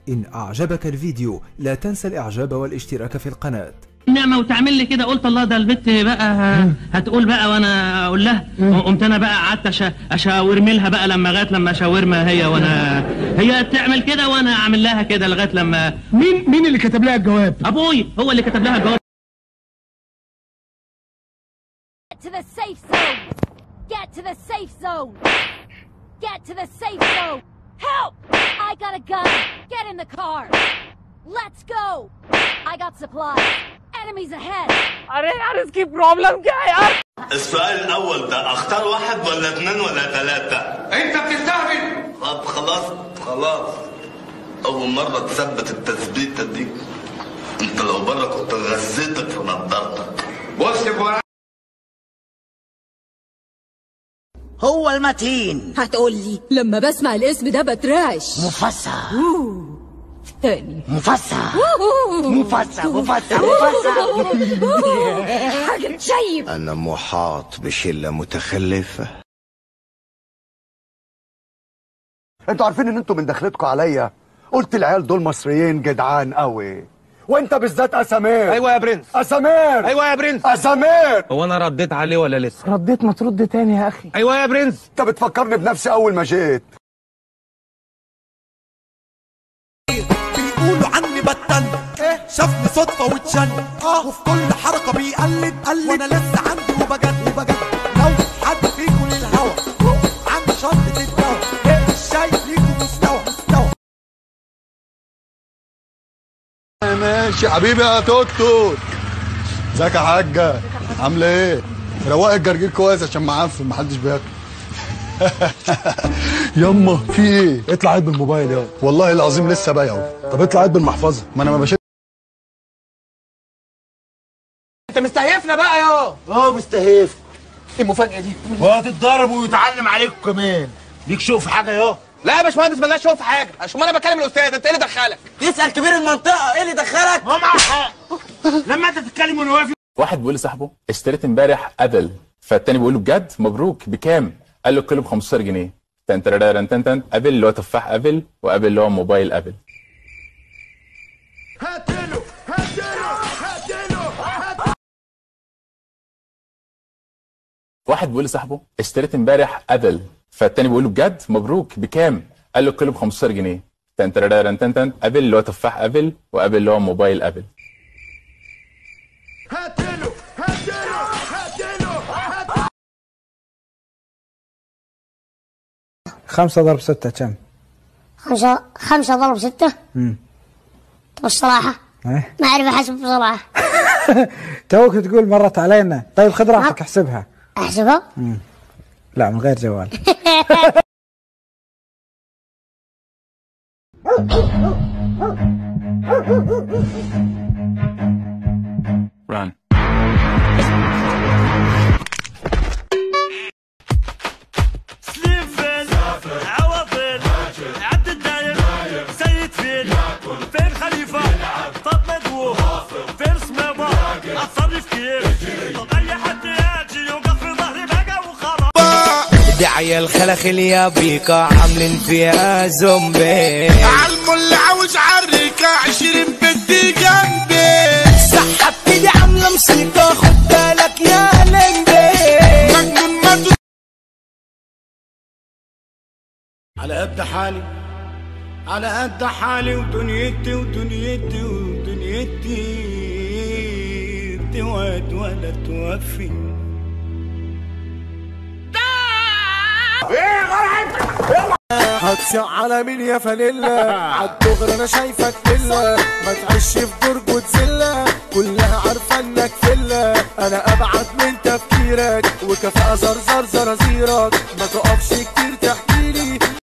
إن أعجبك الفيديو لا تنسى الإعجاب والاشتراك في القناة نعمة وتعمل لي كده قلت الله ده البت بقى ه- هتقول بقى وانا اقول لها قمت انا بقى قعدت أشا- اشاورمي لها بقى لما لغايه لما اشاورما هي وانا هي تعمل كده وانا اعمل لها كده لغايه لما مين مين اللي كتب لها الجواب؟ ابوي هو اللي كتب لها الجواب Get to the safe zone! Get to the safe zone! Get to the safe zone! Help! I got a gun! Get in the car! Let's go! I got supplies! Enemies ahead! السؤال الأول ده أختار واحد ولا اثنين ولا ثلاثة؟ أنت بتستهبل طب خلاص خلاص أول مرة تثبت التثبيتة دي أنت لو بره كنت غزيتك في نضارتك بص يا هو المتين هتقولي لما بسمع الاسم ده بترعش مفسع تاني مفسع مفسع مفسع مفسع حاجة تشيب أنا محاط بشلة متخلفة انتوا عارفين ان انتوا من دخلتكم عليا قلت العيال دول مصريين جدعان قوي وانت بالذات اسامير ايوه يا برنس اسامير ايوه يا برنس اسامير هو انا رديت عليه ولا لسه رديت ما ترد تاني يا اخي ايوه يا برنس انت بتفكرني بنفسي اول ما جيت بيقولوا عني بتن شافني صدفة واتشن وفي كل حركة بيقلد قلد وانا لسه عندي وبجد وبجد لو حد فيكم للهوا عندي شنطة الدواء مش شايف ليكم مستوى مستوى ماشي حبيبي يا توتو ازيك يا حاجه عامله ايه روق الجرجير كويس عشان معفن محدش بياكل يما في ايه اطلع عيد بالموبايل يلا والله العظيم لسه بايعه طب اطلع عيد بالمحفظه ما انا ما بشيل انت مستهيفنا بقى يا اه مستهيف ايه المفاجأة دي وهتتضرب ويتعلم عليكم كمان ليك شوف حاجة يا لا يا باشمهندس مالناش شوف حاجة عشان انا بكلم الاستاذ انت ايه اللي دخلك يسأل كبير المنطقة ايه اللي دخلك هو معاه حق لما انت تتكلم وانا واقف واحد بيقول لصاحبه اشتريت امبارح ابل فالتاني بيقول له بجد مبروك بكام قال له الكيلو ب 15 جنيه تن ترارارن تن تن ابل اللي هو تفاح ابل وابل اللي هو موبايل ابل هاتله هاتله هاتله واحد بيقول لصاحبه اشتريت امبارح ابل فالتاني بيقول له بجد مبروك بكام قال له الكيلو ب 15 جنيه تن ترارارن تن تن ابل اللي هو تفاح ابل وابل اللي هو موبايل ابل هاتله هاتله هاتله خمسة ضرب ستة كم؟ خمسة خمسة ضرب ستة مم. طب الصراحة إيه؟ ما أعرف أحسب بصراحة توك تقول مرت علينا طيب خذ راحتك احسبها أحسبها لا من غير جوال run سليم فين عوضين عبد الداير سيد فين فين خليفة فاطمة دو فين سمامة اتصرف كيف طب اي حد يجي يوقف في ظهري بقى وخلاص دعي الخلخ اليابيكا عاملين فيها زومبي عالمو اللي عاوز عريكة عشرين بدي جنبي سحب ايدي عاملة موسيقى خد بالك يا لمبي مجنون مجنون على قد حالي على قد حالي ودنيتي ودنيتي ودنيتي بتوعد ولا توفي هتصيع على مين يا فانيلا عالدغري انا شايفك فيلا ما تعيش في درج وتزلة كلها عارفة انك فيلا انا ابعد من تفكيرك وكفاءة زرزر زرازيرك ما تقفش كتير تحكي